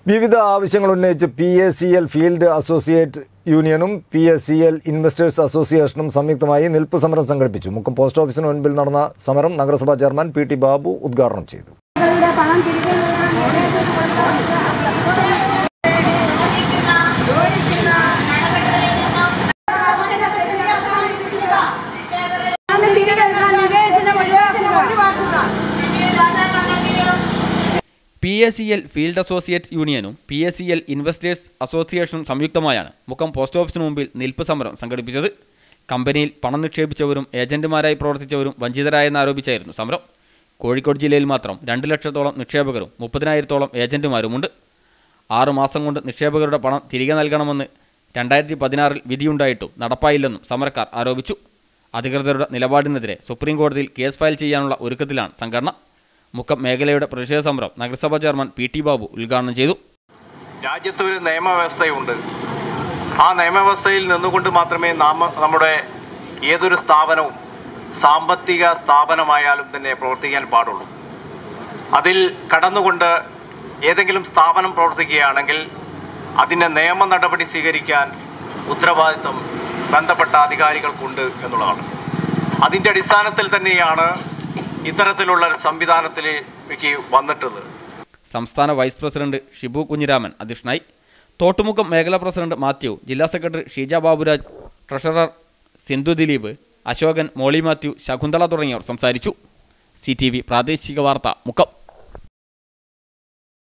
വിവിധ ആവശ്യങ്ങൾ ഉന്നയിച്ച് P A C L field associate യൂണിയനും P S C L investors അസോസിയേഷനും സംയുക്തമായി നിൽപ്പ് സമരം സംഘടിപ്പിച്ചു മുക്കം പോസ്റ്റ് ഓഫീസിന് മുൻപിൽ നടന്ന സമരം നഗരസഭാ ചെയർമാൻ പി ടി ബാബു ഉദ്ഘാടനം ചെയ്തു നിങ്ങളുടെ പണം തിരികെ നൽകാൻ പണം തിരികെ നൽകാൻ നിവേശനം ഒഴിവാക്കുക P S C L field associate യൂണിയനും P S C L investors അസോസിയേഷനും സംയുക്തമായാണ് മുക്കം പോസ്റ്റ് ഓഫീസിന് മുമ്പിൽ നിൽപ്പ് സമരം സംഘടിപ്പിച്ചത് കമ്പനിയിൽ പണം നിക്ഷേപിച്ചവരും ഏജന്റുമാരായി പ്രവർത്തിച്ചവരും വഞ്ചിതരായെന്ന് ആരോപിച്ചായിരുന്നു സമരം കോഴിക്കോട് ജില്ലയിൽ മാത്രം രണ്ട് ലക്ഷത്തോളം നിക്ഷേപകരും മുപ്പതിനായിരത്തോളം ഏജന്റുമാരുമുണ്ട് ആറു മാസം കൊണ്ട് നിക്ഷേപകരുടെ പണം തിരികെ നൽകണമെന്ന് രണ്ടായിരത്തി പതിനാറിൽ വിധിയുണ്ടായിട്ടും നടപ്പായില്ലെന്നും സമരക്കാർ ആരോപിച്ചു അധികൃതരുടെ നിലപാടിനെതിരെ സുപ്രീം കോടതിയിൽ കേസ് ഫയൽ ചെയ്യാനുള്ള ഒരുക്കത്തിലാണ് സംഘടന മുക്കം മേഖലയുടെ പ്രതിഷേധ സമരം നഗരസഭാ ചെയർമാൻ പി ടി ബാബു ഉദ്ഘാടനം ചെയ്തു രാജ്യത്ത് ഒരു നിയമവ്യവസ്ഥയുണ്ട് ആ നിയമവ്യവസ്ഥയിൽ നിന്നുകൊണ്ട് മാത്രമേ നാം നമ്മുടെ ഏതൊരു സ്ഥാപനവും സാമ്പത്തിക സ്ഥാപനമായാലും തന്നെ പ്രവർത്തിക്കാൻ പാടുള്ളൂ അതിൽ കടന്നുകൊണ്ട് ഏതെങ്കിലും സ്ഥാപനം പ്രവർത്തിക്കുകയാണെങ്കിൽ അതിൻ്റെ നിയമ നടപടി സ്വീകരിക്കാൻ ഉത്തരവാദിത്വം ബന്ധപ്പെട്ട അധികാരികൾക്കുണ്ട് എന്നുള്ളതാണ് അതിൻ്റെ അടിസ്ഥാനത്തിൽ തന്നെയാണ് ഇത്തരത്തിലുള്ള ഒരു സംവിധാനത്തിലേക്ക് വന്നിട്ടുള്ളത് സംസ്ഥാന വൈസ് പ്രസിഡന്റ് ഷിബു കുഞ്ഞിരാമൻ അധ്യക്ഷനായി തോട്ടുമുക്കം മേഖലാ പ്രസിഡന്റ് മാത്യു ജില്ലാ സെക്രട്ടറി ഷീജ ബാബുരാജ് ട്രഷറർ സിന്ധു ദിലീപ് അശോകൻ മോളി മാത്യു ശകുന്തള തുടങ്ങിയവർ സംസാരിച്ചു സി ടി വി പ്രാദേശിക വാർത്ത മുക്കം